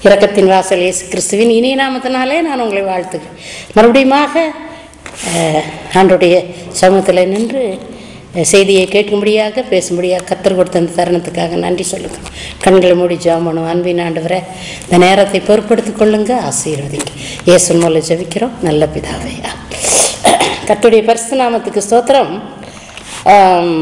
இரக்கத்தின் வாசல் இயேசு கிறிஸ்துவின் இனிய நாமத்தினாலே நான் உங்களை வாழ்த்துகிறேன் மறுபடியுமாக அஹ், ஆண்டவருடைய சமூகத்தில் நின்று அஹ், செய்தியை கேட்கும்படியாக பேசும்படியாக கத்தர் கொடுத்த அந்த தருணத்துக்காக நன்றி சொல்லுங்க கண்களை மூடி ஜாமனும் அன்பின் ஆண்டவரை இந்த நேரத்தை பொறுப்படுத்திக் கொள்ளுங்க ஆசீர்வதிங்க இயேசு மூலம் ஜெபிக்கிறோம் நல்ல பிதாவே கத்துடைய பரிசு நாமத்துக்கு ஸ்தோத்திரம் ஆம்,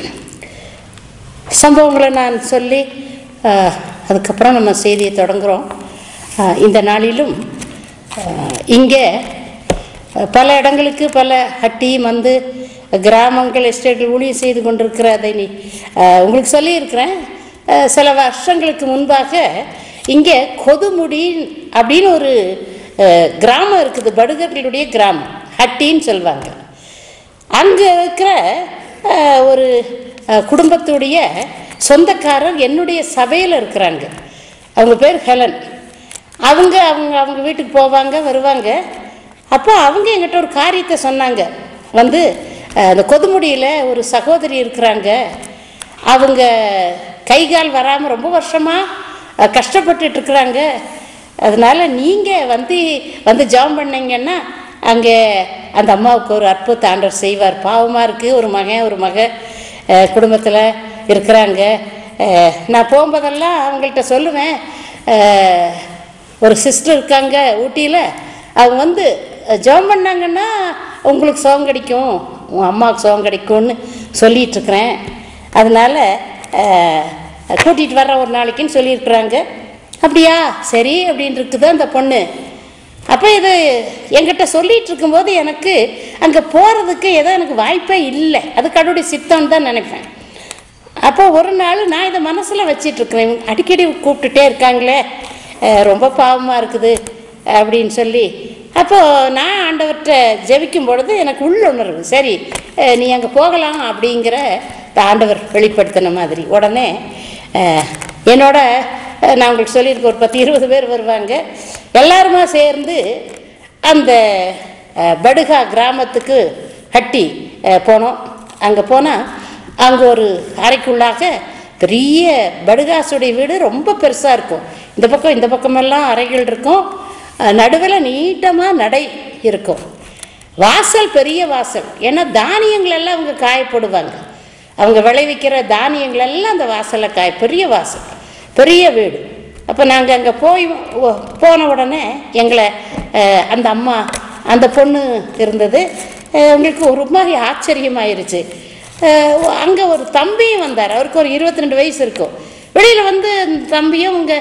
சம்பவங்களை நான் சொல்லி ஆஹ், அதுக்கப்புறம் நம்ம செய்தியை தொடங்குகிறோம் ஆஹ், இந்த நாளிலும் ஆஹ், இங்கே ஆஹ், பல இடங்களுக்கு பல ஹட்டி மந்து கிராமங்கள் எஸ்டேட்டில் ஊழியம் செய்து கொண்டிருக்கிற அதை நீ ஆஹ், உங்களுக்கு சொல்லியிருக்கிறேன் ஆஹ், சில வருஷங்களுக்கு முன்பாக இங்கே கொதுமுடி அப்படின்னு ஒரு ஆஹ், கிராமம் இருக்குது படுகர்களுடைய கிராமம் ஹட்டின்னு சொல்லுவாங்க அங்கே இருக்கிற அஹ், ஒரு அஹ், குடும்பத்துடைய சொந்தக்காரர் என்னுடைய சபையில் இருக்கிறாங்க அவங்க பேர் ஹெலன் அவங்க அவங்க அவங்க வீட்டுக்கு போவாங்க வருவாங்க அப்போ அவங்க எங்கிட்ட ஒரு காரியத்தை சொன்னாங்க வந்து அஹ், அந்த கொதுமுடியில் ஒரு சகோதரி இருக்கிறாங்க அவங்க கை கால் வராமல் ரொம்ப வருஷமாக கஷ்டப்பட்டுட்டு இருக்கிறாங்க அதனால நீங்கள் வந்து வந்து ஜாம் பண்ணீங்கன்னா அங்கே அந்த அம்மாவுக்கு ஒரு அற்புத ஆண்டவர் செய்வார் பாவமாக இருக்குது ஒரு மகன் ஒரு மக குடும்பத்தில் இருக்கிறாங்க அஹ், நான் போகும்போதெல்லாம் அவங்கள்ட்ட சொல்லுவேன் அஹ், ஒரு சிஸ்டர் இருக்காங்க ஊட்டியில் அவங்க வந்து ஜெபம் பண்ணாங்கன்னா உங்களுக்கு சுகம் கிடைக்கும் உன் அம்மாவுக்கு சுகம் கிடைக்கும்னு சொல்லிட்டு இருக்கிறேன் அதனால கூட்டிகிட்டு வர்றேன் ஒரு நாளைக்குன்னு சொல்லியிருக்கிறாங்க அப்படியா சரி அப்படின்னு இருக்குது அந்த பொண்ணு அப்போ இது என்கிட்ட சொல்லிட்டு இருக்கும்போது எனக்கு அங்கே போகிறதுக்கு ஏதோ எனக்கு வாய்ப்பே இல்லை அது கடவுளுடைய சித்தம்னு தான் நினைப்பேன் அப்போ ஒரு நாள் நான் இதை மனசில் வச்சிட்டு இருக்கிறேன் இவங்க அடிக்கடி கூப்பிட்டுட்டே இருக்காங்களே அஹ் ரொம்ப பாவமாக இருக்குது அப்படின்னு சொல்லி அப்போது நான் ஆண்டவர்கிட்ட ஜெபிக்கும் பொழுது எனக்கு உள்ளுணர்வு சரி அஹ் நீ அங்கே போகலாம் அப்படிங்கிற இந்த ஆண்டவர் வெளிப்படுத்தின மாதிரி உடனே அஹ் என்னோட அஹ் நான் உங்களுக்கு சொல்லியிருக்கேன் ஒரு பத்து இருபது பேர் வருவாங்க எல்லாருமா சேர்ந்து அந்த அஹ், படுகா கிராமத்துக்கு ஹட்டி அஹ், போனோம் அங்கே போனால் அங்கே ஒரு அறைக்குள்ளாக பெரிய படுகாசுடைய வீடு ரொம்ப பெருசாக இருக்கும் இந்த பக்கம் இந்த பக்கமெல்லாம் அறைகள் இருக்கும் நடுவில் நீட்டமாக நடை இருக்கும் வாசல் பெரிய வாசல் ஏன்னா தானியங்கள் எல்லாம் அவங்க காயப்படுவாங்க அவங்க விளைவிக்கிற தானியங்கள் எல்லாம் அந்த வாசலில் காய பெரிய வாசல் பெரிய வீடு அப்போ நாங்கள் அங்கே போய் ஒ- போன உடனே எங்களை அஹ், அந்த அம்மா அந்த பொண்ணு இருந்தது அஹ், எங்களுக்கு ஒரு மாதிரி ஆச்சரியமாயிருச்சு அங்கே ஒரு தம்பியும் வந்தார் அவருக்கு ஒரு இருபத்தி ரெண்டு வயசு இருக்கும் வெளியில் வந்து அந்த தம்பியும் உங்கள்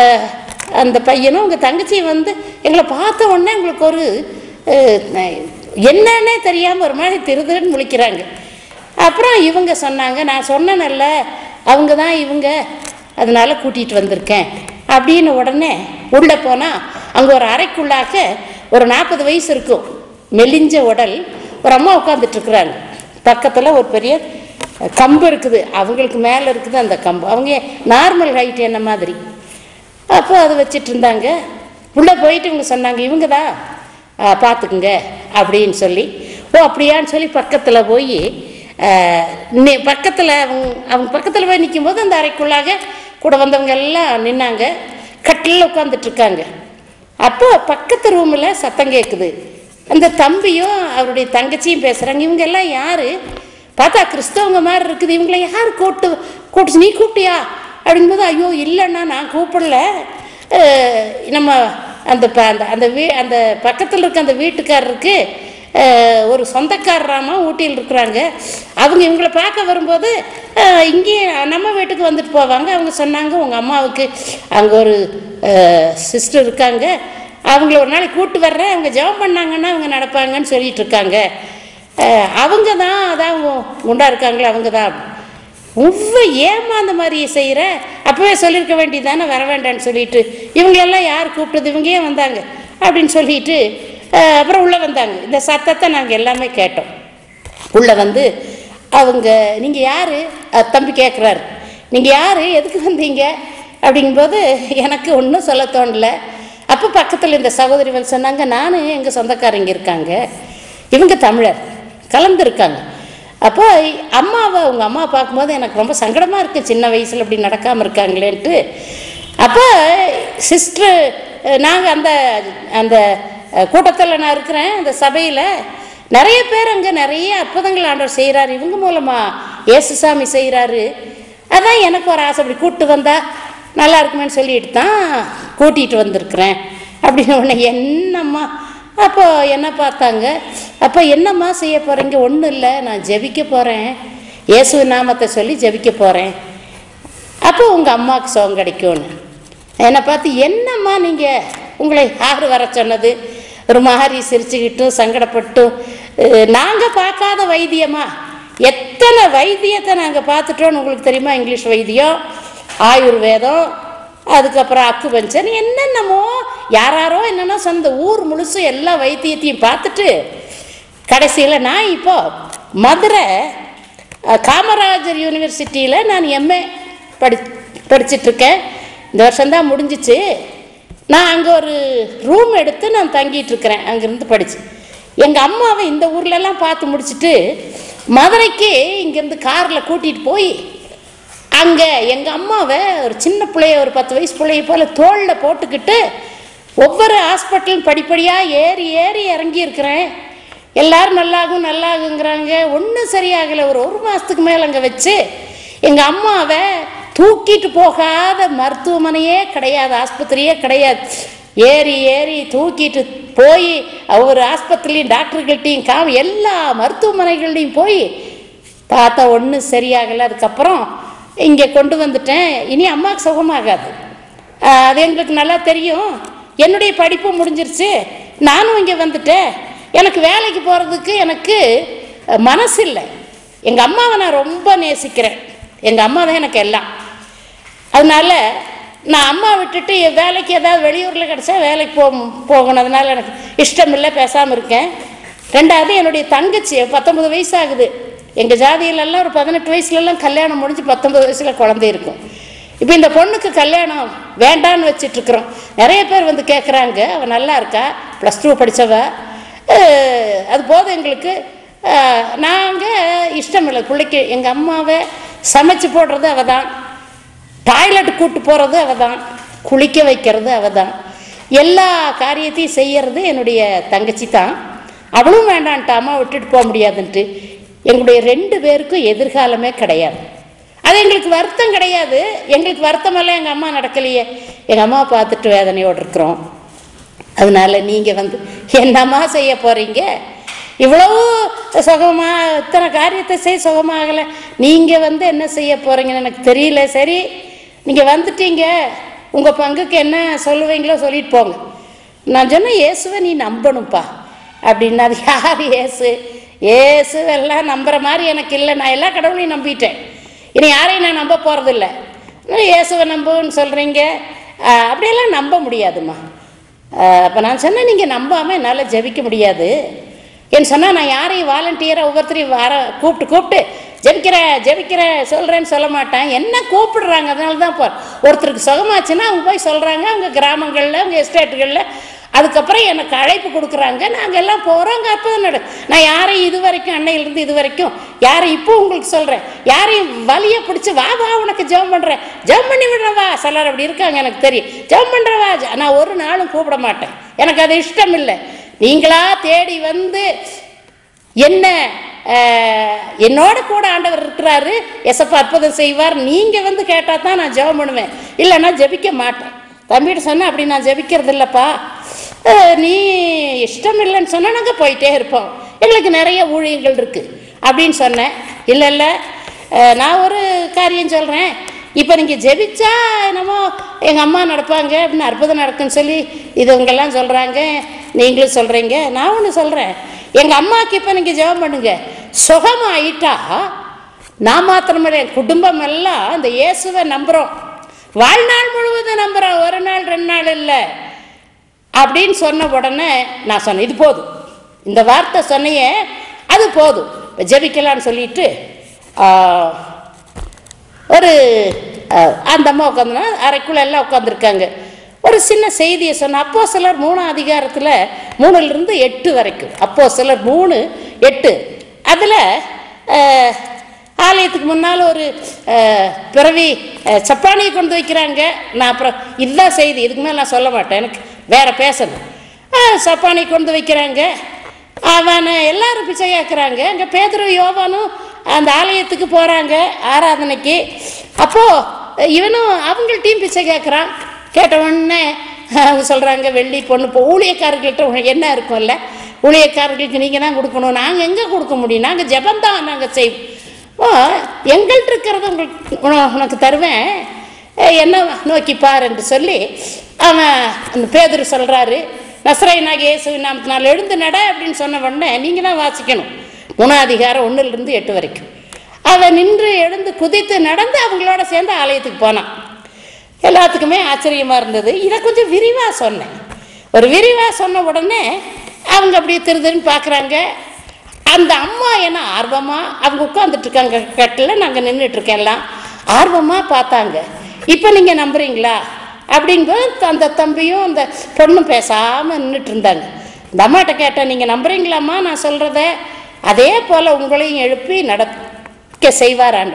அந்த பையனும் உங்கள் தங்கச்சியும் வந்து எங்களை பார்த்த உடனே எங்களுக்கு ஒரு அஹ், என்னன்னே தெரியாமல் ஒரு மாதிரி திருதுன்னு முழிக்கிறாங்க அப்புறம் இவங்க சொன்னாங்க நான் சொன்னேன்ல அவங்க தான் இவங்க அதனால கூட்டிகிட்டு வந்திருக்கேன் அப்படின்னு உடனே உள்ளே போனால் அங்கே ஒரு அறைக்குள்ளாக ஒரு நாற்பது வயசு இருக்கும் மெலிஞ்ச உடல் ஒரு அம்மா உட்காந்துட்ருக்குறாங்க பக்கத்தில் ஒரு பெரிய கம்பு இருக்குது அவங்களுக்கு மேலே இருக்குது அந்த கம்பு அவங்க நார்மல் ஹைட் என்ன மாதிரி அப்போ அதை வச்சிட்டு இருந்தாங்க உள்ளே போயிட்டு இவங்க சொன்னாங்க இவங்க தான் பார்த்துக்குங்க அப்படின்னு சொல்லி ஓ அப்படியான்னு சொல்லி பக்கத்தில் போய் பக்கத்தில் அவங்க அவங்க பக்கத்தில் போய் நிற்கும்போது அந்த அறைக்குள்ளாக கூட வந்தவங்க எல்லாம் நின்னாங்க கட்டிலில் உட்காந்துட்ருக்காங்க அப்போ பக்கத்து ரூமில் சத்தம் கேட்குது அந்த தம்பியும் அவருடைய தங்கச்சியும் பேசுகிறாங்க இவங்க எல்லாம் யார் பார்த்தா கிறிஸ்தவங்க மாதிரி இருக்குது இவங்கள யார் கூப்பிட்டு கூப்பிட்டு நீ கூப்பிட்டியா அப்படிங்கும்போது ஐயோ இல்லைண்ணா நான் கூப்பிடல அஹ் நம்ம அந்த ப அந்த அந்த வீ அந்த பக்கத்தில் இருக்க அந்த வீட்டுக்காரருக்கு அஹ், ஒரு சொந்தக்காரராமா ஊட்டியில் இருக்கிறாங்க அவங்க இவங்களை பார்க்க வரும்போது அஹ், இங்கேயே நம்ம வீட்டுக்கு வந்துட்டு போவாங்க அவங்க சொன்னாங்க உங்கள் அம்மாவுக்கு அங்கே ஒரு சிஸ்டர் இருக்காங்க அவங்கள ஒரு நாளைக்கு கூப்பிட்டு வர்றேன் அவங்க ஜெபம் பண்ணாங்கன்னா அவங்க நடப்பாங்கன்னு சொல்லிட்டு இருக்காங்க அஹ், அவங்க தான் அதான் உ- குண்டா இருக்காங்களே அவங்க தான் உவ்வ ஏமா அந்த மாதிரி செய்கிற அப்போவே சொல்லியிருக்க வேண்டியதானே வர வேண்டாம்னு சொல்லிட்டு இவங்களெல்லாம் யார் கூப்பிட்டது இவங்க ஏன் வந்தாங்க அப்படின்னு சொல்லிட்டு அஹ், அப்புறம் உள்ளே வந்தாங்க இந்த சத்தத்தை நாங்கள் எல்லாமே கேட்டோம் உள்ளே வந்து அவங்க நீங்கள் யார் தம்பி கேட்குறாரு நீங்கள் யார் எதுக்கு வந்தீங்க அப்படிங்கும்போது எனக்கு ஒன்றும் சொல்ல தோணல அப்போ பக்கத்தில் இந்த சகோதரிகள் சொன்னாங்க நானும் எங்கள் சொந்தக்காரங்க இருக்காங்க இவங்க தமிழர் கலந்துருக்காங்க அப்போ அம்மாவை உங்கள் அம்மா பார்க்கும்போது எனக்கு ரொம்ப சங்கடமாக இருக்குது சின்ன வயசில் இப்படி நடக்காமல் இருக்காங்களேன்ட்டு அப்போ சிஸ்டர் நாங்கள் அந்த அந்த கூட்டத்தில் நான் இருக்கிறேன் அந்த சபையில் நிறைய பேர் அங்கே நிறைய அற்புதங்கள் ஆண்டவர் செய்கிறாரு இவங்க மூலமாக இயேசுசாமி செய்கிறாரு அதான் எனக்கு ஒரு ஆசை அப்படி கூப்பிட்டு வந்தா நல்லா இருக்குமேன்னு சொல்லிட்டு தான் கூட்டிகிட்டு வந்திருக்கிறேன் அப்படின்னு உடனே என்னம்மா அப்போ என்ன பார்த்தாங்க அப்போ என்னம்மா செய்ய போகிறீங்க ஒன்றும் இல்லை நான் ஜெபிக்க போகிறேன் இயேசு நாமத்தை சொல்லி ஜெபிக்க போகிறேன் அப்போ உங்கள் அம்மாவுக்கு சுகம் கிடைக்கும்னு என்னை பார்த்து என்னம்மா நீங்கள் உங்களை யார் வர சொன்னது ஒரு மாதிரி சிரிச்சுக்கிட்டும் சங்கடப்பட்டும் நாங்கள் பார்க்காத வைத்தியமா எத்தனை வைத்தியத்தை நாங்கள் பார்த்துட்டோன்னு உங்களுக்கு தெரியுமா இங்கிலீஷ் வைத்தியம் ஆயுர்வேதம் அதுக்கப்புறம் அக்கு பஞ்சன் என்னென்னமோ யாராரோ என்னென்னா சொந்த ஊர் முழுசும் எல்லா வைத்தியத்தையும் பார்த்துட்டு கடைசியில் நான் இப்போ மதுரை அஹ், காமராஜர் யூனிவர்சிட்டியில் நான் எம்ஏ படி படிச்சிட்ருக்கேன் இந்த வருஷம்தான் முடிஞ்சிச்சு நான் அங்கே ஒரு ரூம் எடுத்து நான் தங்கிட்டு இருக்கிறேன் அங்கேருந்து படித்து எங்கள் அம்மாவை இந்த ஊர்லெல்லாம் பார்த்து முடிச்சுட்டு மதுரைக்கு இங்கேருந்து காரில் கூட்டிகிட்டு போய் அங்கே எங்கள் அம்மாவை ஒரு சின்ன பிள்ளைய ஒரு பத்து வயசு பிள்ளைய போல் தோளில் போட்டுக்கிட்டு ஒவ்வொரு ஹாஸ்பிட்டலும் படிப்படியாக ஏறி ஏறி இறங்கி இருக்கிறேன் எல்லாரும் நல்லாகும் நல்லாகுங்கிறாங்க ஒன்றும் சரியாகலை ஒரு ஒரு மாதத்துக்கு மேலே அங்கே வச்சு எங்கள் அம்மாவை தூக்கிட்டு போகாத மருத்துவமனையே கிடையாது ஆஸ்பத்திரியே கிடையாது ஏறி ஏறி தூக்கிட்டு போய் ஒவ்வொரு ஆஸ்பத்திரிலையும் டாக்டர்கள்ட்டையும் காமி எல்லா மருத்துவமனைகள்லையும் போய் பார்த்தா ஒன்றும் சரியாகலை அதுக்கப்புறம் இங்கே கொண்டு வந்துட்டேன் இனி அம்மாவுக்கு சுகமாகாது ஆஹ் அது எங்களுக்கு நல்லா தெரியும் என்னுடைய படிப்பும் முடிஞ்சிருச்சு நானும் இங்கே வந்துட்டேன் எனக்கு வேலைக்கு போகிறதுக்கு எனக்கு அஹ், மனசு இல்லை எங்கள் அம்மாவை நான் ரொம்ப நேசிக்கிறேன் எங்கள் அம்மா தான் எனக்கு எல்லாம் அதனால நான் அம்மா விட்டுட்டு என் வேலைக்கு ஏதாவது வெளியூரில் கிடச்சா வேலைக்கு போ போகணும் அதனால எனக்கு இஷ்டம் இல்லை பேசாமல் இருக்கேன் ரெண்டாவது என்னுடைய தங்கச்சி பத்தொன்பது வயசு ஆகுது எங்கள் ஜாதியிலெல்லாம் ஒரு பதினெட்டு வயசுலலாம் கல்யாணம் முடிஞ்சு பத்தொன்பது வயசில் குழந்தை இருக்கும் இப்போ இந்த பொண்ணுக்கு கல்யாணம் வேண்டான்னு வச்சிட்ருக்குறோம் நிறைய பேர் வந்து கேட்குறாங்க அவள் நல்லா இருக்கா ப்ளஸ் டூ படித்தவ அது போதும் எங்களுக்கு நாங்கள் இஷ்டம் இல்லை பிள்ளைக்கு எங்கள் அம்மாவை சமைச்சு போடுறது அவள் தான் டாய்லெட் கூட்டு போகிறது அவ தான் குளிக்க வைக்கிறது அவ தான் எல்லா காரியத்தையும் செய்யறது என்னுடைய தங்கச்சி தான் அவளும் வேண்டான்ட்டு அம்மா விட்டுட்டு போக முடியாதுன்ட்டு எங்களுடைய ரெண்டு பேருக்கும் எதிர்காலமே கிடையாது அது எங்களுக்கு வருத்தம் கிடையாது எங்களுக்கு வருத்தமெல்லாம் எங்கள் அம்மா நடக்கலையே எங்கள் அம்மா பார்த்துட்டு வேதனையோடு இருக்கிறோம் அதனால நீங்கள் வந்து என்னம்மா செய்ய போகிறீங்க இவ்வளவு சுகமாக இத்தனை காரியத்தை செய்ய சுகமாகலை நீங்கள் வந்து என்ன செய்ய போகிறீங்கன்னு எனக்கு தெரியல சரி நீங்கள் வந்துட்டீங்க உங்கள் பங்குக்கு என்ன சொல்லுவீங்களோ சொல்லிட்டு போங்க நான் சொன்னேன் இயேசுவை நீ நம்பணும்ப்பா அப்படின்னா அது யார் இயேசு இயேசுவெல்லாம் நம்புற மாதிரி எனக்கு இல்லை நான் எல்லா கடவுளையும் நம்பிட்டேன் இனி யாரையும் நான் நம்ப போகிறதில்ல இயேசுவை நம்புன்னு சொல்கிறீங்க அப்படியெல்லாம் நம்ப முடியாதும்மா அப்போ நான் சொன்னேன் நீங்கள் நம்பாமல் என்னால் ஜெபிக்க முடியாது ஏன்னு சொன்னால் நான் யாரையும் வாலண்டியராக ஒவ்வொருத்தரையும் வர கூப்பிட்டு கூப்பிட்டு ஜெபிக்கிறேன் ஜெபிக்கிறேன் சொல்கிறேன்னு சொல்ல மாட்டேன் என்ன கூப்பிடுறாங்க அதனால தான் போ ஒருத்தருக்கு சுகமாச்சுன்னா அவங்க போய் சொல்கிறாங்க அவங்க கிராமங்களில் அவங்க எஸ்டேட்டுகளில் அதுக்கப்புறம் எனக்கு அழைப்பு கொடுக்குறாங்க நாங்கள் எல்லாம் போகிறோம் அங்கே அப்போ நடு நான் யாரையும் இது வரைக்கும் அன்னையிலேருந்து இது வரைக்கும் யாரை இப்போ உங்களுக்கு சொல்கிறேன் யாரையும் வலியை பிடிச்சி வா வா உனக்கு ஜெபம் பண்ணுறேன் ஜெபம் பண்ணி விடுறேன் வா சிலர் அப்படி இருக்காங்க எனக்கு தெரியும் ஜெபம் பண்ணுறேன் வா ஜெ- நான் ஒரு நாளும் கூப்பிட மாட்டேன் எனக்கு அது இஷ்டம் இல்லை நீங்களா தேடி வந்து என்ன அஹ், என்னோட கூட ஆண்டவர் இருக்கிறாரு எசப்பா அற்புதம் செய்வார் நீங்கள் வந்து கேட்டால் தான் நான் ஜெபம் பண்ணுவேன் இல்லைன்னா ஜெபிக்க மாட்டேன் தம்பிகிட்ட சொன்னேன் அப்படி நான் ஜெபிக்கிறது இல்லைப்பா அஹ், நீ இஷ்டம் இல்லைன்னு சொன்னால் நாங்கள் போயிட்டே இருப்போம் எங்களுக்கு நிறைய ஊழியங்கள் இருக்குது அப்படின்னு சொன்னேன் இல்லை இல்லை அஹ், நான் ஒரு காரியம் சொல்கிறேன் இப்போ நீங்கள் ஜெபிச்சா என்னமோ எங்கள் அம்மா நடப்பாங்க அப்படின்னு அற்புதம் நடக்குன்னு சொல்லி இது இவங்கெல்லாம் சொல்கிறாங்க நீங்களும் சொல்கிறீங்க நான் ஒன்று சொல்கிறேன் எங்கள் அம்மாவுக்கு இப்போ நீங்கள் ஜெபம் பண்ணுங்க சுகமாயிட்டா நான் மாத்திரமில்லை என் குடும்பம் எல்லாம் இந்த இயேசுவை நம்புகிறோம் வாழ்நாள் முழுவதும் நம்புகிறோம் ஒரு நாள் ரெண்டு நாள் இல்லை அப்படின்னு சொன்ன உடனே நான் சொன்னேன் இது போதும் இந்த வார்த்தை சொன்னையே அது போதும் இப்ப ஜெபிக்கலான்னு சொல்லிட்டு ஆ, ஒரு அஹ், அந்த அம்மா உட்காந்துனா அறைக்குள்ள எல்லாம் உட்காந்துருக்காங்க ஒரு சின்ன செய்தியை சொன்ன அப்போ சிலர் மூணாம் அதிகாரத்தில் மூணுலேருந்து எட்டு வரைக்கும் அப்போ சிலர் மூணு எட்டு அதில் ஆலயத்துக்கு முன்னால் ஒரு அஹ், பிறவி அஹ், சப்பானியை கொண்டு வைக்கிறாங்க நான் அப்புறம் இதுதான் செய்தி இதுக்கு மேலே நான் சொல்ல மாட்டேன் எனக்கு வேற பேசணும் அஹ், சப்பானி கொண்டு வைக்கிறாங்க அவனை எல்லாரும் பிச்சை கேட்குறாங்க அங்கே பேதுரு யோவானும் அந்த ஆலயத்துக்கு போகிறாங்க ஆராதனைக்கு அப்போது இவனும் அவங்கள்ட்டையும் பிச்சை கேட்குறான் கேட்ட உடனே அவங்க சொல்கிறாங்க வெள்ளி பொண்ணு இப்போ ஊழியக்காரர்கள்ட்ட உனக்கு என்ன இருக்கும்ல ஊழியக்காரர்களுக்கு நீங்கள் தான் கொடுக்கணும் நாங்கள் எங்கே கொடுக்க முடியும் நாங்கள் ஜெபந்தான் நாங்கள் செய்வோம் ஓ எங்கள்கிட்ட இருக்கிறத உங்களுக்கு உன- உனக்கு தருவேன் ஏய், என்ன நோக்கி பாரு என்று சொல்லி அவன் அந்த பேதுரு சொல்கிறாரு நசரைனாக இயேசுவின் நாமத்தினால் எழுந்து நட அப்படின்னு சொன்ன உடனே நீங்கள் தான் வாசிக்கணும் மூணாம் அதிகாரம் ஒன்றுலேருந்து எட்டு வரைக்கும் அவன் நின்று எழுந்து குதித்து நடந்து அவங்களோட சேர்ந்து ஆலயத்துக்கு போனான் எல்லாத்துக்குமே ஆச்சரியமாக இருந்தது இதை கொஞ்சம் விரிவாக சொன்னேன் ஒரு விரிவாக சொன்ன உடனே அவங்க அப்படியே திருதுன்னு பார்க்குறாங்க அந்த அம்மா என்ன ஆர்வமாக அவங்க உட்காந்துட்டு இருக்காங்க கட்டில் நாங்கள் நின்றுட்டுருக்கேன் எல்லாம் ஆர்வமாக பார்த்தாங்க இப்போ நீங்கள் நம்புறீங்களா அப்படிங்கும்போது அந்த தம்பியும் அந்த பொண்ணும் பேசாமல் நின்றுட்டு இருந்தாங்க இந்த அம்மாட்ட கேட்டேன் நீங்கள் நம்புறீங்களாம்மா நான் சொல்கிறத அதே போல் உங்களையும் எழுப்பி நடக்க செய்வாராண்டு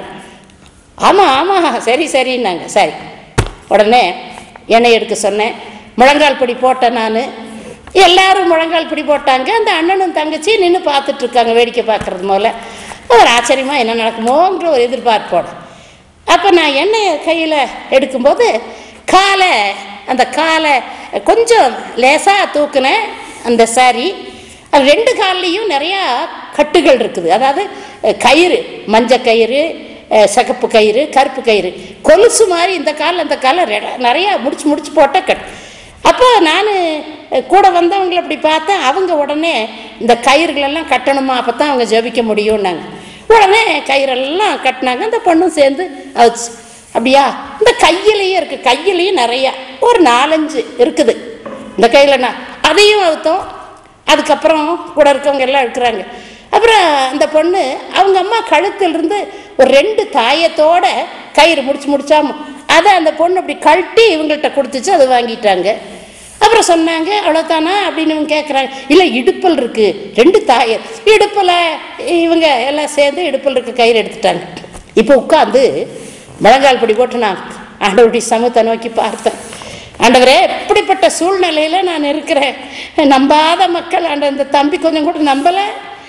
ஆமாம் ஆமாம் சரி சரின்னாங்க சரி உடனே எண்ணெய் எடுக்க சொன்னேன் முழங்கால் பிடி போட்டேன் நான் எல்லாரும் முழங்கால் பிடி போட்டாங்க அந்த அண்ணனும் தங்கச்சி நின்று பார்த்துட்டு இருக்காங்க வேடிக்கை பார்க்கறது போல ஒரு ஆச்சரியமாக என்ன நடக்குமோங்கிற ஒரு எதிர்பார்ப்போட அப்போ நான் எண்ணெயை கையில் எடுக்கும்போது காலை அந்த காலை கொஞ்சம் லேசாக தூக்குனேன் அந்த சாரி அது ரெண்டு கால்லையும் நிறையா கட்டுகள் இருக்குது அதாவது அஹ், கயிறு மஞ்சள் கயிறு அஹ், சிகப்பு கயிறு கருப்பு கயிறு கொலுசு மாதிரி இந்த காலில் அந்த காலில் ரெ- நிறையா முடிச்சு முடிச்சு போட்ட கட் அப்போ நான் கூட வந்தவங்களை அப்படி பார்த்தேன் அவங்க உடனே இந்த கயிறுகளெல்லாம் கட்டணுமா அப்போ தான் அவங்க ஜெபிக்க முடியும்னாங்க உடனே கயிறெல்லாம் கட்டினாங்க அந்த பொண்ணும் சேர்ந்து அவுச்சு அப்படியா இந்த கையிலையும் இருக்குது கையிலையும் நிறையா ஒரு நாலஞ்சு இருக்குது இந்த கையில் நான் அதையும் அவுத்தோம் அதுக்கப்புறம் கூட இருக்கவங்க எல்லாம் இருக்கிறாங்க அப்புறம் அந்த பொண்ணு அவங்க அம்மா கழுத்திலிருந்து ஒரு ரெண்டு தாயத்தோட கயிறு முடிச்சு முடிச்சாம அதை அந்த பொண்ணு அப்படி கழட்டி இவங்கள்ட்ட கொடுத்துச்சு அதை வாங்கிட்டாங்க அப்புறம் சொன்னாங்க அவ்வளோதானா அப்படின்னு இவங்க கேட்குறாங்க இல்லை இடுப்பல் இருக்கு ரெண்டு தாயர் இடுப்பில் இவங்க எல்லாம் சேர்ந்து இடுப்பில் இருக்க கயிறு எடுத்துட்டாங்க இப்போ உட்காந்து முழங்கால் படி போட்டு நான் ஆண்டவருடைய சமூகத்தை நோக்கி பார்த்தேன் ஆண்டவரே எப்படிப்பட்ட சூழ்நிலையில் நான் இருக்கிறேன் நம்பாத மக்கள் ஆண்ட இந்த தம்பி கொஞ்சம் கூட நம்பலை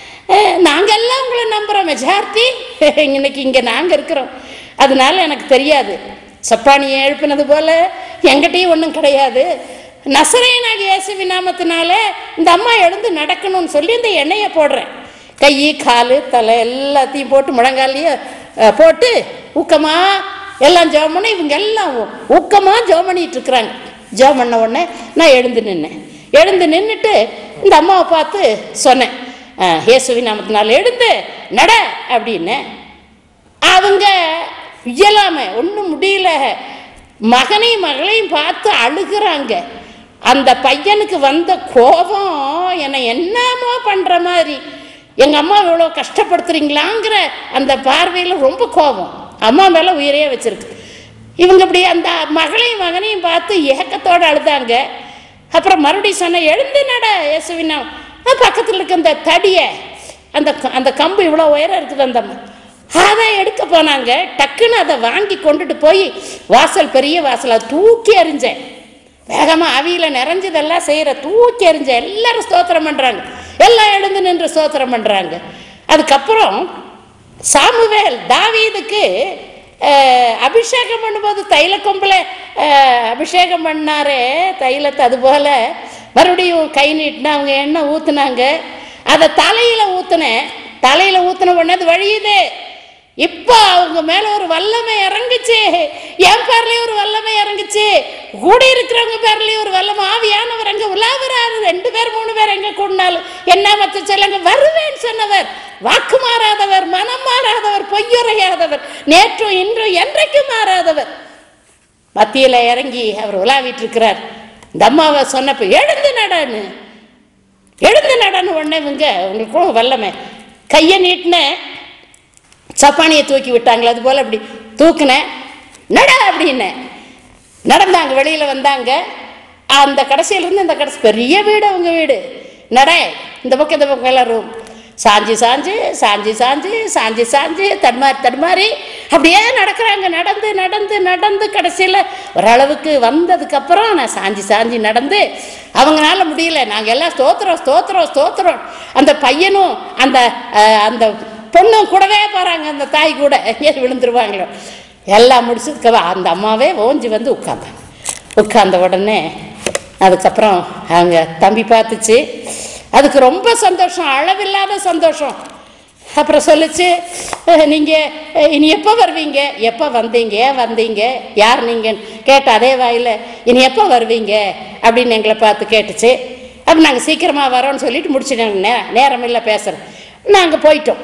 நாங்கள் எல்லாம் உங்களை நம்புகிறோம் மெஜாரிட்டி இன்னைக்கு இங்கே நாங்கள் இருக்கிறோம் அதனால எனக்கு தெரியாது சப்பானியை எழுப்பினது போல எங்கிட்டையும் ஒன்றும் கிடையாது நசரேனாக இயேசுவி நாமத்தினால இந்த அம்மா எழுந்து நடக்கணும்னு சொல்லி இந்த எண்ணெயை போடுறேன் கை கால் தலை எல்லாத்தையும் போட்டு முழங்காலையே அஹ், போட்டு ஊக்கமா எல்லாம் ஜெபம் பண்ண இவங்க எல்லாம் ஊக்கமாக ஜெபம் பண்ணிட்டு இருக்கிறாங்க ஜெபம் பண்ண உடனே நான் எழுந்து நின்னேன் எழுந்து நின்றுட்டு இந்த அம்மாவை பார்த்து சொன்னேன் அஹ், இயேசுவி நாமத்தினால எழுந்து நட அப்படின்னு அவங்க இயலாம ஒன்றும் முடியல மகனையும் மகளையும் பார்த்து அழுகுறாங்க அந்த பையனுக்கு வந்த கோபம் என்னை என்னமோ பண்ணுற மாதிரி எங்கள் அம்மா இவ்வளோ கஷ்டப்படுத்துறீங்களாங்கிற அந்த பார்வையில் ரொம்ப கோபம் அம்மா மேலே உயிரையே வச்சிருக்கு இவங்க இப்படி அந்த மகளையும் மகனையும் பார்த்து ஏக்கத்தோடு அழுதாங்க அப்புறம் மறுபடியும் சொன்ன எழுந்து நட இயேசுவினா பக்கத்தில் இருக்க அந்த தடியை அந்த க- அந்த கம்பு இவ்வளோ உயரம் இருக்குது அந்த ம- அதை எடுக்க போனாங்க டக்குன்னு அதை வாங்கி கொண்டுட்டு போய் வாசல் பெரிய வாசல் அதை தூக்கி எறிஞ்சேன் வேகமாக அவியில் நிறைஞ்சதெல்லாம் செய்கிற தூக்கி எறிஞ்சேன் எல்லாரும் ஸ்தோத்திரம் பண்ணுறாங்க எல்லாம் எழுந்து நின்று ஸ்தோத்திரம் பண்ணுறாங்க அதுக்கப்புறம் சாமுவேல் தாவீதுக்கு அஹ், அபிஷேகம் பண்ணும்போது தைல கொம்பில் அபிஷேகம் பண்ணாரே தைலத்தை அதுபோல் மறுபடியும் கை நீட்டினா அவங்க எண்ணெய் ஊற்றுனாங்க அதை தலையில் ஊற்றுனேன் தலையில் ஊற்றின உடனே அது வழியுது இப்போ அவங்க மேலே ஒரு வல்லமை இறங்குச்சு என் பேர்லயும் ஒரு வல்லமை இறங்குச்சு கூட இருக்கிறவங்க பேர்லயும் ஒரு வல்லமை ஆவியானவர் அங்கே உலாவுறாரு ரெண்டு பேர் மூணு பேர் எங்க கூடினாலும் என்ன மற்ற சொல்லுங்க வருவேன்னு சொன்னவர் வாக்கு மாறாதவர் மனம் மாறாதவர் பொய்யுரையாதவர் நேற்றும் இன்றும் என்றைக்கும் மாறாதவர் மத்தியில் இறங்கி அவர் உலாவிட்டு இருக்கிறார் இந்த அம்மாவை சொன்னப்ப எழுந்து நடன்னு எழுந்து நடன்னு உடனே இவங்க உங்களுக்கும் வல்லமை கையை நீட்டினேன் சப்பானியை தூக்கி விட்டாங்களே அது போல் அப்படி தூக்குனேன் நட அப்படின்னேன் நடந்தாங்க வெளியில் வந்தாங்க அந்த கடைசியிலேருந்து இந்த கடைசி பெரிய வீடு அவங்க வீடு நட இந்த பக்கம் இந்த பக்கம் எல்லாம் ரூம் சாஞ்சு சாஞ்சு சாஞ்சு சாஞ்சு சாஞ்சு சாஞ்சு தடுமாறி தடுமாறி அப்படியே நடக்கிறாங்க நடந்து நடந்து நடந்து கடைசியில் ஓரளவுக்கு வந்ததுக்கப்புறம் நான் சாஞ்சி சாஞ்சி நடந்து அவங்களால முடியல நாங்கள் எல்லாம் ஸ்தோத்திரம் ஸ்தோத்திரம் ஸ்தோத்திரம் அந்த பையனும் அந்த அஹ், அந்த பொண்ணும் கூடவே போகிறாங்க அந்த தாய் கூட எங்கேயாவது விழுந்துருவாங்களோ எல்லாம் முடிச்சதுக்கு அந்த அம்மாவே ஓஞ்சி வந்து உட்காந்தாங்க உட்கார்ந்த உடனே அதுக்கப்புறம் அவங்க தம்பி பார்த்துச்சு அதுக்கு ரொம்ப சந்தோஷம் அளவில்லாத சந்தோஷம் அப்புறம் சொல்லுச்சு "அஹ், நீங்க அஹ், இனி எப்போ வருவீங்க எப்போ வந்தீங்க ஏன் வந்தீங்க யார் நீங்கன்னு கேட்ட அதே வாயில இனி எப்போ வருவீங்க அப்படின்னு எங்களை பார்த்து கேட்டுச்சு அப்போ நாங்கள் சீக்கிரமாக வரோன்னு சொல்லிட்டு முடிச்சுட்டாங்க நே நேரம் இல்லை பேசுகிறேன் நாங்கள் போயிட்டோம்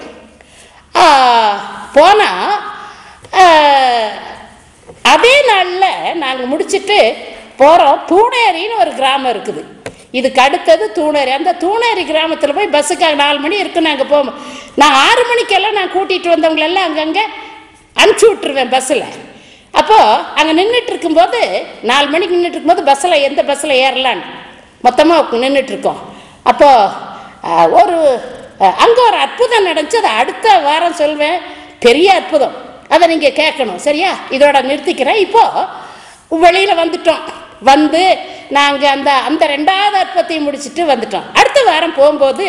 போனால் அதே நாளில் நாங்கள் முடிச்சிட்டு போகிறோம் தூணேரின்னு ஒரு கிராமம் இருக்குது இதுக்கு அடுத்தது தூணேரி அந்த தூணேரி கிராமத்தில் போய் பஸ்ஸுக்காக நாலு மணி இருக்கு நாங்கள் போவோம் நான் ஆறு மணிக்கெல்லாம் நான் கூட்டிகிட்டு வந்தவங்களெல்லாம் அங்கங்கே அனுப்பிச்சி விட்ருவேன் பஸ்ஸில் அப்போது அங்கே நின்றுட்டு இருக்கும்போது நாலு மணிக்கு நின்றுட்டு இருக்கும்போது பஸ்ஸில் எந்த பஸ்ஸில் ஏறலான்னு மொத்தமாக நின்றுட்டு இருக்கோம் அப்போது ஒரு அங்கே ஒரு அற்புதம் நடந்துச்சு அதை அடுத்த வாரம் சொல்வேன் பெரிய அற்புதம் அதை நீங்கள் கேட்கணும் சரியா இதோட நிறுத்திக்கிறேன் இப்போது வெளியில் வந்துட்டோம் வந்து நாங்கள் அந்த அந்த ரெண்டாவது அற்பத்தையும் முடிச்சுட்டு வந்துட்டோம் அடுத்த வாரம் போகும்போது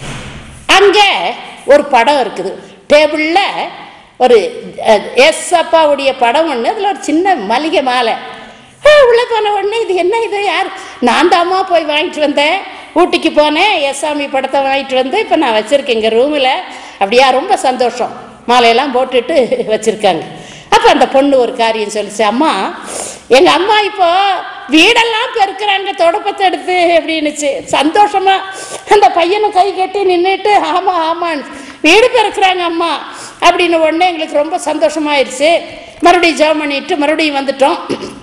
அங்கே ஒரு படம் இருக்குது டேபிளில் ஒரு அஹ், எஸ் அப்பாவுடைய படம் ஒன்று அதில் ஒரு சின்ன மளிகை மாலை ஆ, உள்ள போன உடனே இது என்ன இது யார் நான் தாம்மா போய் வாங்கிட்டு வந்தேன் ஊட்டிக்கு போனேன் எஸ்சாமி படத்தை வாங்கிட்டு வந்து இப்போ நான் வச்சுருக்கேன் எங்கள் ரூமில் அப்படியா ரொம்ப சந்தோஷம் மாலையெல்லாம் போட்டுட்டு வச்சுருக்காங்க அப்போ அந்த பொண்ணு ஒரு காரியம் சொல்லிச்சு அம்மா எங்கள் அம்மா இப்போ வீடெல்லாம் பெருக்கிறாங்க தொடப்பத்தை எடுத்து அப்படின்னுச்சு சந்தோஷமா அந்த பையனை கை கட்டி நின்றுட்டு ஆமாம் ஆமான்னு வீடு பெருக்கிறாங்க அம்மா அப்படின்னு உடனே எங்களுக்கு ரொம்ப சந்தோஷமாயிருச்சு மறுபடியும் ஜெபம் பண்ணிட்டு மறுபடியும் வந்துட்டோம்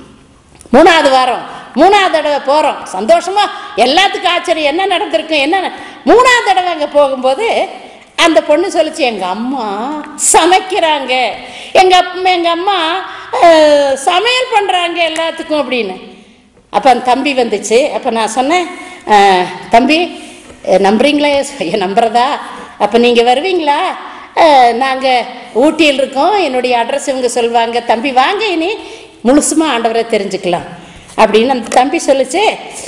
மூணாவது வாரம் மூணாவது தடவை போகிறோம் சந்தோஷமா எல்லாத்துக்கும் ஆச்சரியம் என்ன நடந்திருக்கு என்ன ந- மூணாவது தடவை அங்கே போகும்போது அந்த பொண்ணு சொல்லுச்சு எங்கள் அம்மா சமைக்கிறாங்க எங்கள் அப்பா எங்கள் அம்மா அஹ், சமையல் பண்ணுறாங்க எல்லாத்துக்கும் அப்படின்னு அப்போ அந்த தம்பி வந்துச்சு அப்போ நான் சொன்னேன் "அஹ், தம்பி அஹ், நம்புறீங்களா ஐயா நம்புறதா அப்போ நீங்கள் வருவீங்களா நாங்கள் ஊட்டியில் இருக்கோம் என்னுடைய அட்ரஸ் இவங்க சொல்லுவாங்க தம்பி வாங்க இனி முழுசுமாக ஆண்டவரை தெரிஞ்சுக்கலாம் அப்படின்னு அந்த தம்பி சொல்லுச்சு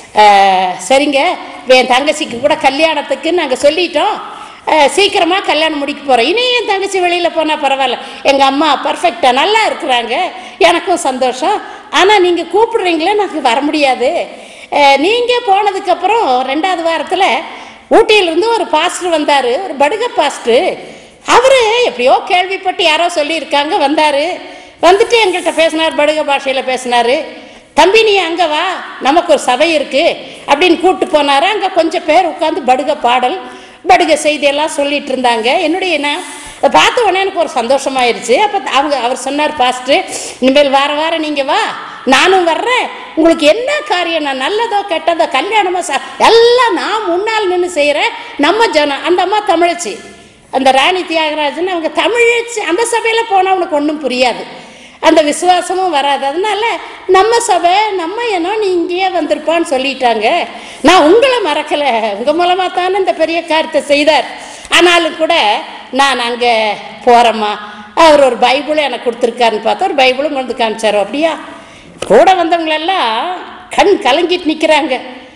"அஹ், சரிங்க இப்ப என் தங்கச்சிக்கு கூட கல்யாணத்துக்கு நாங்கள் சொல்லிட்டோம் அஹ், சீக்கிரமா கல்யாணம் முடிக்க போகிறோம் இனி என் தங்கச்சி வெளியில் போனால் பரவாயில்ல எங்கள் அம்மா பர்ஃபெக்டாக நல்லா இருக்கிறாங்க எனக்கும் சந்தோஷம் ஆனால் நீங்கள் கூப்பிடுறீங்களே எனக்கு வர முடியாது நீங்கள் போனதுக்கப்புறம் ரெண்டாவது வாரத்தில் ஊட்டியிலிருந்து ஒரு பாஸ்டர் வந்தார் ஒரு படுக பாஸ்டர் அவர் எப்படியோ கேள்விப்பட்டு யாரோ சொல்லியிருக்காங்க வந்தார் வந்துட்டு எங்கள்கிட்ட பேசினார் படுக பாஷையில் பேசினார் தம்பி நீ அங்கே வா நமக்கு ஒரு சபை இருக்கு அப்படின்னு கூப்பிட்டு போனாரு அங்கே கொஞ்சம் பேர் உட்காந்து படுக பாடல் படுக செய்தியெல்லாம் சொல்லிட்டு இருந்தாங்க என்னுடைய நான் அதை பார்த்த உடனே எனக்கு ஒரு சந்தோஷமாயிருச்சு அப்போ அவங்க அவர் சொன்னார் பாஸ்டர் இனிமேல் வார வாரம் நீங்கள் வா நானும் வர்றேன் உங்களுக்கு என்ன காரியம் நான் நல்லதோ கெட்டதோ கல்யாணமோ ச எல்லாம் நான் முன்னால் நின்று செய்கிறேன் நம்ம ஜனம் அந்த அம்மா தமிழச்சி அந்த ராணி தியாகராஜன் அவங்க தமிழச்சி அந்த சபையில் போனால் அவனுக்கு ஒன்றும் புரியாது அந்த விசுவாசமும் வராது அதனால நம்ம சபை நம்ம ஏனோ நீ இங்கேயே வந்திருப்பான்னு சொல்லிட்டாங்க நான் உங்களை மறக்கலை உங்கள் மூலமாக தானே இந்த பெரிய காரியத்தை செய்தார் ஆனாலும் கூட நான் அங்கே போகிறேம்மா அவர் ஒரு பைபிளும் எனக்கு கொடுத்துருக்காருன்னு பார்த்தா ஒரு பைபிளும் கொண்டு வந்து காமிச்சாரோ அப்படியா கூட வந்தவங்களெல்லாம் கண் கலங்கிட்டு நிற்கிறாங்க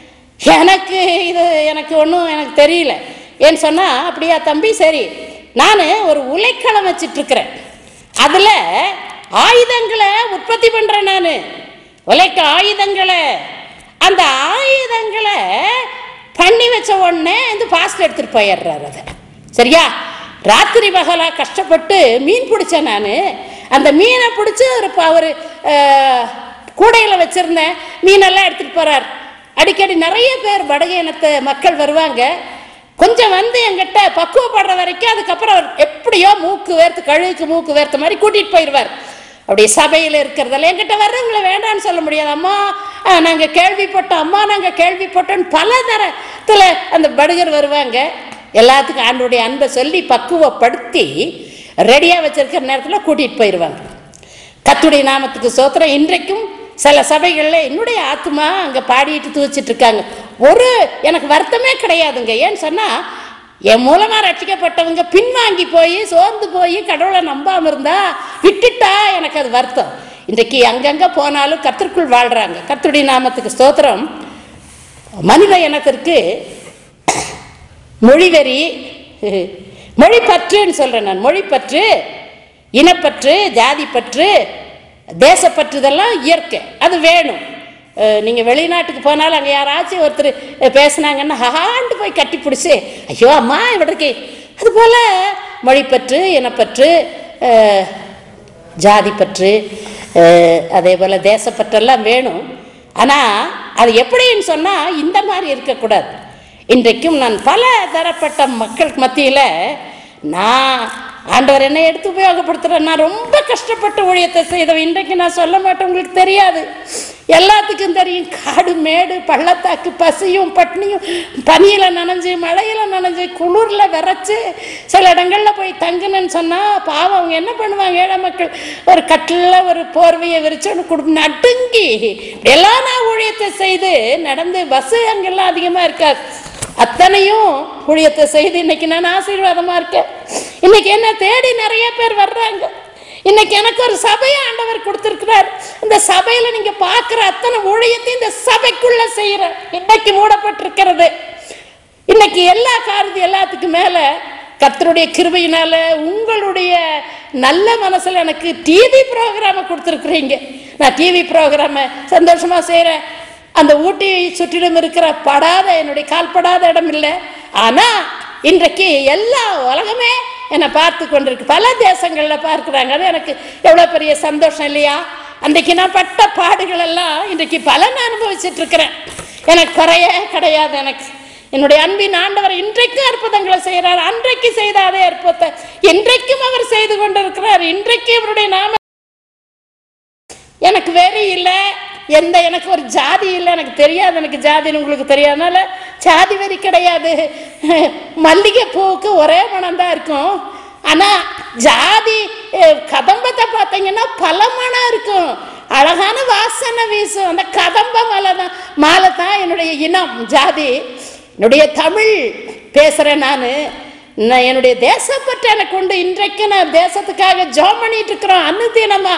எனக்கு இது எனக்கு ஒன்றும் எனக்கு தெரியல ஏன்னு சொன்னால் அப்படியா தம்பி சரி நான் ஒரு உலைக்களம் வச்சிட்ருக்கிறேன் அதில் ஆயுதங்களை உற்பத்தி பண்ணுறேன் நான் உலைக்க ஆயுதங்களை அந்த ஆயுதங்களை பண்ணி வச்ச உடனே இந்த பாஸ்ட் எடுத்துகிட்டு போயிடுறாரு அதை சரியா ராத்திரி பகலா கஷ்டப்பட்டு மீன் பிடிச்சேன் நான் அந்த மீனை பிடிச்சி ஒரு ப- ஒரு அஹ், கூடையில் வச்சுருந்தேன் மீனெல்லாம் எடுத்துகிட்டு போகிறார் அடிக்கடி நிறைய பேர் படகு இனத்து மக்கள் வருவாங்க கொஞ்சம் வந்து என்கிட்ட பக்குவப்படுற வரைக்கும் அதுக்கப்புறம் அவர் எப்படியோ மூக்கு வேர்த்து கழுகுக்கு மூக்கு வேர்த்த மாதிரி கூட்டிகிட்டு போயிடுவார் அப்படி சபையில் இருக்கிறதால என்கிட்ட வர்றவங்கள வேண்டாம்னு சொல்ல முடியாது அம்மா நாங்கள் கேள்விப்பட்டோம் அம்மா நாங்கள் கேள்விப்பட்டோன்னு பல தரத்தில் அந்த படுகர் வருவாங்க எல்லாத்துக்கும் ஆண்டுடைய அன்பை சொல்லி பக்குவப்படுத்தி ரெடியாக வச்சிருக்கிற நேரத்தில் கூட்டிகிட்டு போயிடுவாங்க கத்துடைய நாமத்துக்கு சோத்திரம் இன்றைக்கும் சில சபைகளில் என்னுடைய ஆத்மா அங்கே பாடிட்டு தூச்சிட்டு இருக்காங்க ஒரு எனக்கு வருத்தமே கிடையாதுங்க ஏன்னு சொன்னால் என் மூலமா ரட்சிக்கப்பட்டவங்க பின்வாங்கி போய் சோர்ந்து போய் கடவுளை நம்பாம இருந்தா விட்டுட்டா எனக்கு அது வருத்தம் இன்றைக்கு அங்கங்க போனாலும் கர்த்தருக்குள் வாழ்றாங்க கர்த்தருடைய நாமத்துக்கு ஸ்தோத்திரம் மனித இனத்திற்கு மொழிவெறி மொழிப்பற்றுன்னு சொல்றேன் நான் மொழிப்பற்று இனப்பற்று ஜாதிப்பற்று தேசப்பற்று இதெல்லாம் இயற்கை அது வேணும் அஹ் நீங்க வெளிநாட்டுக்கு போனாலும் அங்கே யாராச்சும் ஒருத்தர் பேசுனாங்கன்னா ஹாண்டு போய் கட்டி பிடிச்சி ஐயோ அம்மா இவருக்கு அது போல மொழிப்பற்று இனப்பற்று அஹ், ஜாதிப்பற்று அஹ், அதே போல தேசப்பற்றெல்லாம் வேணும் ஆனால் அது எப்படின்னு சொன்னால் இந்த மாதிரி இருக்கக்கூடாது இன்றைக்கும் நான் பல தரப்பட்ட மக்கள் மத்தியில் நான் ஆண்டவர் என்னை எடுத்து உபயோகப்படுத்துகிறேன் நான் ரொம்ப கஷ்டப்பட்டு ஊழியத்தை செய்தவன் இன்றைக்கு நான் சொல்ல மாட்டேன் உங்களுக்கு தெரியாது எல்லாத்துக்கும் தெரியும் காடு மேடு பள்ளத்தாக்கு பசியும் பட்னியும் பனியில் நனைஞ்சு மழையில் நனைஞ்சு குளிரில் விரைச்சு சில இடங்களில் போய் தங்குனேன்னு சொன்னால் பாவம் அவங்க என்ன பண்ணுவாங்க ஏழை மக்கள் ஒரு கட்டில் ஒரு போர்வையை விரிச்சு ஒன்று குடும்ப நடுங்கி எல்லாம் நான் ஊழியத்தை செய்து நடந்து பஸ்ஸு அங்கெல்லாம் அதிகமாக இருக்காது அத்தனையும் ஊழியத்தை செய்து இன்னைக்கு நான் ஆசீர்வாதமா இருக்கேன் இன்னைக்கு என்ன தேடி நிறைய பேர் வர்றாங்க இன்னைக்கு எனக்கு ஒரு சபையை ஆண்டவர் கொடுத்திருக்கிறார் இந்த சபையில நீங்க பார்க்குற அத்தனை ஊழியத்தையும் இந்த சபைக்குள்ள செய்யற இன்னைக்கு மூடப்பட்டிருக்கிறது இன்னைக்கு எல்லா காரியத்தையும் எல்லாத்துக்கும் மேல கர்த்தருடைய கிருபையினால உங்களுடைய நல்ல மனசுல எனக்கு டிவி ப்ரோக்ராமை கொடுத்துருக்குறீங்க நான் டிவி ப்ரோக்ராமை சந்தோஷமா செய்கிறேன் அந்த ஊட்டி சுற்றிலும் இருக்கிற படாத என்னுடைய கால் படாத இடம் இல்லை ஆனா இன்றைக்கு எல்லா உலகமே என்னை பார்த்து கொண்டிருக்கு பல தேசங்கள்ல பார்க்குறாங்க அது எனக்கு எவ்வளோ பெரிய சந்தோஷம் இல்லையா அன்றைக்கு நான் பட்ட பாடுகள் எல்லாம் இன்றைக்கு பலன் அனுபவிச்சுட்டு இருக்கிறேன் எனக்கு குறைய கிடையாது எனக்கு என்னுடைய அன்பின் ஆண்டவர் இன்றைக்கும் அற்புதங்களை செய்கிறார் அன்றைக்கு செய்த அதே அற்புதத்தை இன்றைக்கும் அவர் செய்து கொண்டிருக்கிறார் இன்றைக்கு அவருடைய நாம எனக்கு வெறி இல்லை எந்த எனக்கு ஒரு ஜாதி இல்லை எனக்கு தெரியாது எனக்கு ஜாதின்னு உங்களுக்கு தெரியாதனால ஜாதி வெறி கிடையாது மல்லிகை பூவுக்கு ஒரே மனம் தான் இருக்கும் ஆனால் ஜாதி அஹ், கதம்பத்தை பார்த்தீங்கன்னா பல மனம் இருக்கும் அழகான வாசனை வீசும் அந்த கதம்ப மாலை தான் மாலை தான் என்னுடைய இனம் ஜாதி என்னுடைய தமிழ் பேசுகிறேன் நான் நான் என்னுடைய தேசப்பற்று எனக்கு உண்டு இன்றைக்கு நான் தேசத்துக்காக ஜோம் பண்ணிட்டு இருக்கிறோம் அனுதினமா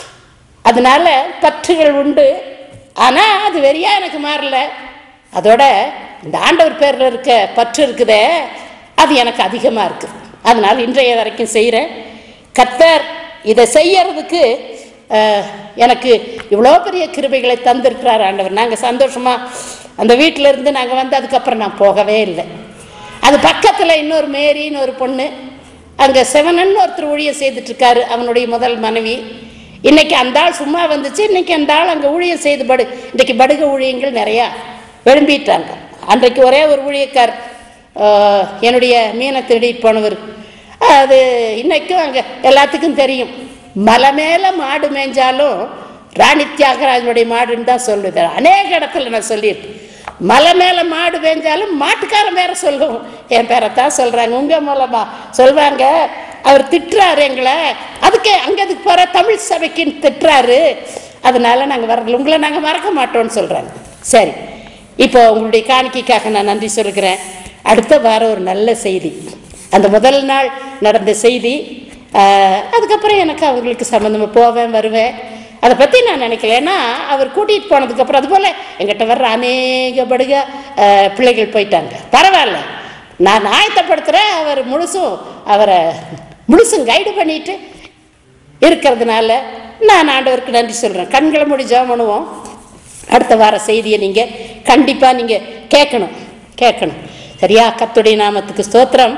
அதனால பற்றுகள் உண்டு ஆனால் அது வெறியா எனக்கு மாறல அதோட இந்த ஆண்டவர் பேரில் இருக்க பற்று இருக்குதே அது எனக்கு அதிகமாக இருக்குது அதனால் இன்றைய வரைக்கும் செய்கிறேன் கர்த்தர் இதை செய்யறதுக்கு அஹ், எனக்கு இவ்வளோ பெரிய கிருபைகளை தந்திருக்கிறார் ஆண்டவர் நாங்கள் சந்தோஷமாக அந்த வீட்டில் இருந்து நாங்கள் வந்து அதுக்கப்புறம் நான் போகவே இல்லை அது பக்கத்தில் இன்னொரு மேரின்னு ஒரு பொண்ணு அங்கே செவனன்னு ஒருத்தர் ஊழியம் செய்துட்டு இருக்காரு அவனுடைய முதல் மனைவி இன்னைக்கு அந்த ஆள் சும்மா வந்துச்சு இன்னைக்கு அந்த ஆள் அங்கே ஊழியம் செய்து படு இன்னைக்கு படுக ஊழியங்கள் நிறையா எழும்பிட்டாங்க அன்றைக்கு ஒரே ஒரு ஊழியக்கார் ஆஹ், என்னுடைய மீனை திருடிட்டு போனவர் அது இன்னைக்கும் அங்கே எல்லாத்துக்கும் தெரியும் மலை மேலே மாடு மேய்ஞ்சாலும் ராணி தியாகராஜனுடைய மாடுன்னு தான் சொல்லுது அநேக இடத்துல நான் சொல்லியிருக்கேன் மலை மேலே மாடு மேய்ஞ்சாலும் மாட்டுக்காரன் பேரை சொல்லுவோம் என் பேரை தான் சொல்கிறாங்க உங்கள் மூலமா சொல்வாங்க அவர் திட்டுறாரு எங்களை அதுக்கு அங்கே அதுக்கு போகிற தமிழ் சபைக்குன்னு திட்டுறாரு அதனால நாங்கள் வரல உங்களை நாங்கள் மறக்க மாட்டோம்னு சொல்கிறாங்க சரி இப்போ உங்களுடைய காணிக்கைக்காக நான் நன்றி சொல்கிறேன் அடுத்த வாரம் ஒரு நல்ல செய்தி அந்த முதல் நாள் நடந்த செய்தி ஆஹ், அதுக்கப்புறம் எனக்கு அவங்களுக்கு சம்மந்தமாக போவேன் வருவேன் அதை பற்றி நான் நினைக்கல ஏன்னா அவர் கூட்டிகிட்டு போனதுக்கப்புறம் அதுபோல் எங்கிட்ட வர்ற அநேக படுக ஆஹ், பிள்ளைகள் போயிட்டாங்க பரவாயில்ல நான் ஆயத்தப்படுத்துகிறேன் அவர் முழுசும் அவரை முழுசும் கைடு பண்ணிட்டு இருக்கிறதுனால நான் ஆண்டவருக்கு நன்றி சொல்கிறேன் கண்களை மூடி ஜெபம் பண்ணுவோம் அடுத்த வார செய்தியை நீங்கள் கண்டிப்பாக நீங்கள் கேட்கணும் கேட்கணும் சரியா கத்துடைய நாமத்துக்கு ஸ்தோத்திரம்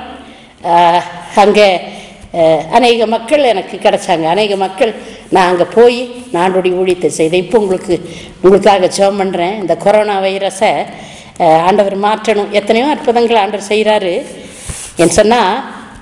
அங்கே அநேக மக்கள் எனக்கு கிடைச்சாங்க அநேக மக்கள் நான் அங்கே போய் நாண்டுடைய ஊழியத்தை செய்தேன் இப்போ உங்களுக்கு உங்களுக்காக ஜெபம் பண்ணுறேன் இந்த கொரோனா வைரஸை அஹ், ஆண்டவர் மாற்றணும் எத்தனையோ அற்புதங்கள் ஆண்டவர் செய்கிறாரு என்று சொன்னால்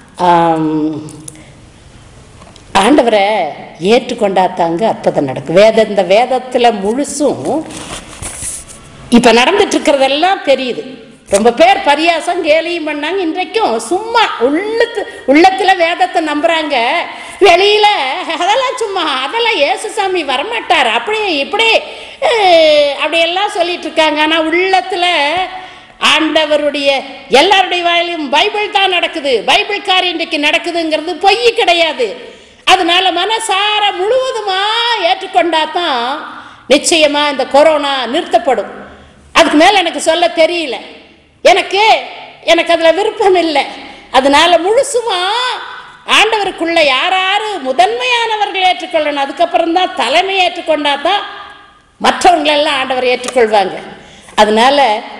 ஆண்டவரை ஏற்றுக்கொண்டாத்தாங்க அற்புதம் நடக்கும் வேத இந்த வேதத்தில் முழுசும் இப்போ நடந்துட்டு இருக்கிறதெல்லாம் தெரியுது ரொம்ப பேர் பரியாசம் கேலியும் பண்ணாங்க இன்றைக்கும் சும்மா உள்ளத்து உள்ளத்தில் வேதத்தை நம்புறாங்க வெளியில அதெல்லாம் சும்மா அதெல்லாம் இயேசுசாமி வரமாட்டார் அப்படி இப்படி அஹ், அப்படியெல்லாம் சொல்லிட்டு இருக்காங்க ஆனால் உள்ளத்தில் ஆண்டவருடைய எல்லாருடைய வாயிலும் பைபிள் தான் நடக்குது பைபிள் காரியம் இன்றைக்கு நடக்குதுங்கிறது பொய் கிடையாது அதனால மனசார முழுவதுமா ஏற்றுக்கொண்டா தான் நிச்சயமா இந்த கொரோனா நிறுத்தப்படும் அதுக்கு மேல எனக்கு சொல்ல தெரியல எனக்கு எனக்கு அதுல விருப்பம் இல்லை அதனால முழுசுமா ஆண்டவருக்குள்ள யார் யாரு முதன்மையானவர்கள் ஏற்றுக்கொள்ளணும் அதுக்கப்புறம் தான் தலைமை ஏற்றுக்கொண்டா தான் மற்றவங்களெல்லாம் ஆண்டவர் ஏற்றுக்கொள்வாங்க அதனால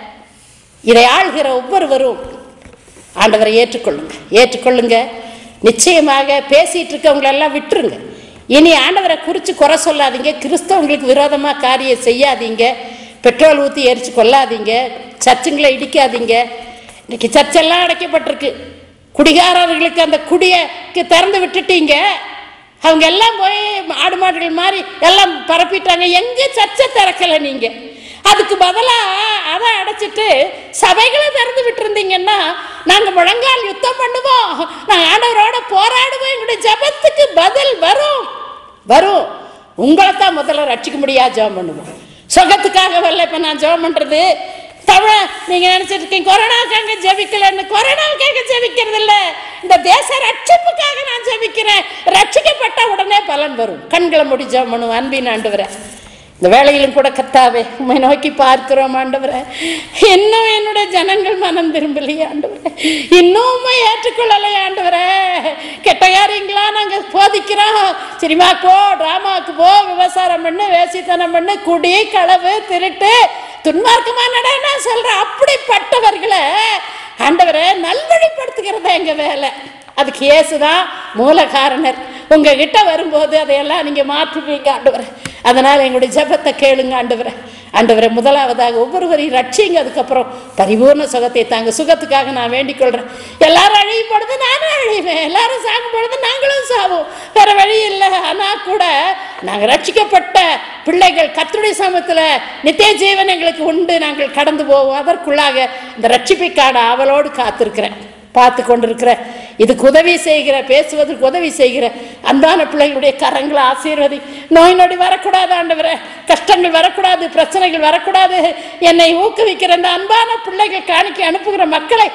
இதை ஆள்கிற ஒவ்வொருவரும் ஆண்டவரை ஏற்றுக்கொள்ளுங்க ஏற்றுக்கொள்ளுங்க நிச்சயமாக பேசிட்டு இருக்கவங்களெல்லாம் விட்டுருங்க இனி ஆண்டவரை குறித்து குறை சொல்லாதீங்க கிறிஸ்தவங்களுக்கு விரோதமாக காரியம் செய்யாதீங்க பெட்ரோல் ஊற்றி எரிச்சு கொள்ளாதீங்க சர்ச்சுங்களை இடிக்காதீங்க இன்னைக்கு சர்ச்செல்லாம் அடைக்கப்பட்டிருக்கு குடிகாரர்களுக்கு அந்த குடியக்கு திறந்து விட்டுட்டீங்க அவங்க எல்லாம் போய் ஆடு மாடுகள் மாதிரி எல்லாம் பரப்பிட்டாங்க எங்க சர்ச்சை திறக்கல நீங்க அதுக்கு பதிலா அதை அடைச்சிட்டு சபைகளை திறந்து விட்டுருந்தீங்கன்னா நாங்க முழங்கால் யுத்தம் பண்ணுவோம் நாங்க ஆண்டவரோட போராடுவோம் எங்களுடைய ஜபத்துக்கு பதில் வரும் வரும் உங்களை தான் முதல்ல ரட்சிக்க முடியாது ஜெபம் பண்ணுவோம் சுகத்துக்காக வரல இப்ப நான் ஜெபம் பண்றது தமிழ நீங்க நினைச்சிட்டு இருக்கீங்க கொரோனாவுக்காக ஜெபிக்கலன்னு கொரோனாவுக்காக ஜெபிக்கிறது இல்ல இந்த தேச ரட்சிப்புக்காக நான் ஜெபிக்கிறேன் ரட்சிக்கப்பட்ட உடனே பலன் வரும் கண்களை முடி ஜெபம் பண்ணுவோம் அன்பின் ஆண்டவரே இந்த வேலையிலும் கூட கத்தாவே உண்மை நோக்கி பார்க்கிறோம் ஆண்டவரே இன்னும் என்னுடைய ஜனங்கள் மனம் திரும்பலையே ஆண்டவரே இன்னும் உண்மை ஏற்றுக்கொள்ளலை ஆண்டவரே கெட்ட காரியங்களா நாங்க போதிக்கிறோம் சினிமா போ டிராமாவுக்கு போ விவசாயம் பண்ணு வேசித்தனம் பண்ணு குடி களவு திருட்டு துன்மார்க்கமா நடனா சொல்றேன் அப்படிப்பட்டவர்களை ஆண்டவரை நல்வழிப்படுத்துகிறது எங்க வேலை அதுக்கு இயேசுதான் மூல காரணர் உங்ககிட்ட வரும்போது அதையெல்லாம் நீங்க மாற்றுவீங்க ஆண்டவரை அதனால எங்களுடைய ஜெபத்தை கேளுங்க ஆண்டவரை ஆண்டவரை முதலாவதாக ஒவ்வொருவரையும் ரட்சிங்க அதுக்கப்புறம் பரிபூர்ண சுகத்தை தாங்க சுகத்துக்காக நான் வேண்டிக் கொள்றேன் எல்லாரும் அழியும் பொழுது நானும் அழிவேன் எல்லாரும் சாகும் பொழுது நாங்களும் சாவோம் வேற வழி இல்லை ஆனா கூட நாங்கள் ரட்சிக்கப்பட்ட பிள்ளைகள் கர்த்தருடைய சமத்துல நித்திய ஜீவன் எங்களுக்கு உண்டு நாங்கள் கடந்து போவோம் அதற்குள்ளாக இந்த ரட்சிப்பைக்கான அவளோடு காத்திருக்கிறேன் பார்த்து கொண்டிருக்கிற இதுக்கு உதவி செய்கிற பேசுவதற்கு உதவி செய்கிற அன்பான பிள்ளைகளுடைய கரங்களை ஆசீர்வதி நோய் நொடி வரக்கூடாது ஆண்டவரே கஷ்டங்கள் வரக்கூடாது பிரச்சனைகள் வரக்கூடாது என்னை ஊக்குவிக்கிற இந்த அன்பான பிள்ளைகள் காணிக்க அனுப்புகிற மக்களை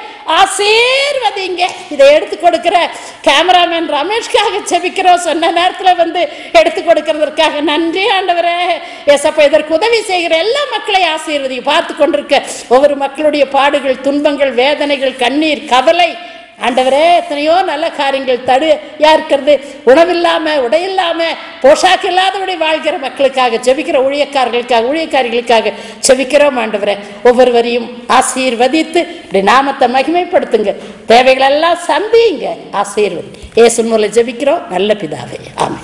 ஆசீர்வதிங்க இதை எடுத்து கொடுக்கிற கேமராமேன் ரமேஷ்காக செபிக்கிறோம் சொன்ன நேரத்தில் வந்து எடுத்து கொடுக்கறதற்காக நன்றி ஆண்டவரே ஏசப்பா இதற்கு உதவி செய்கிற எல்லா மக்களையும் ஆசீர்வதி பார்த்து கொண்டிருக்க ஒவ்வொரு மக்களுடைய பாடுகள் துன்பங்கள் வேதனைகள் கண்ணீர் கவலை ஆண்டவரே எத்தனையோ நல்ல காரியங்கள் தடையா இருக்கிறது உணவில்லாம உடையில்லாம போஷாக்கு இல்லாதபடி வாழ்கிற மக்களுக்காக செபிக்கிற ஊழியக்காரர்களுக்காக ஊழியக்காரிகளுக்காக செபிக்கிறோம் ஆண்டவரே ஒவ்வொருவரையும் ஆசீர்வதித்து இப்படி நாமத்தை மகிமைப்படுத்துங்க தேவைகள் எல்லாம் சந்திங்க ஆசீர்வதி ஏசு மூலம் ஜெபிக்கிறோம் நல்ல பிதாவே ஆமென்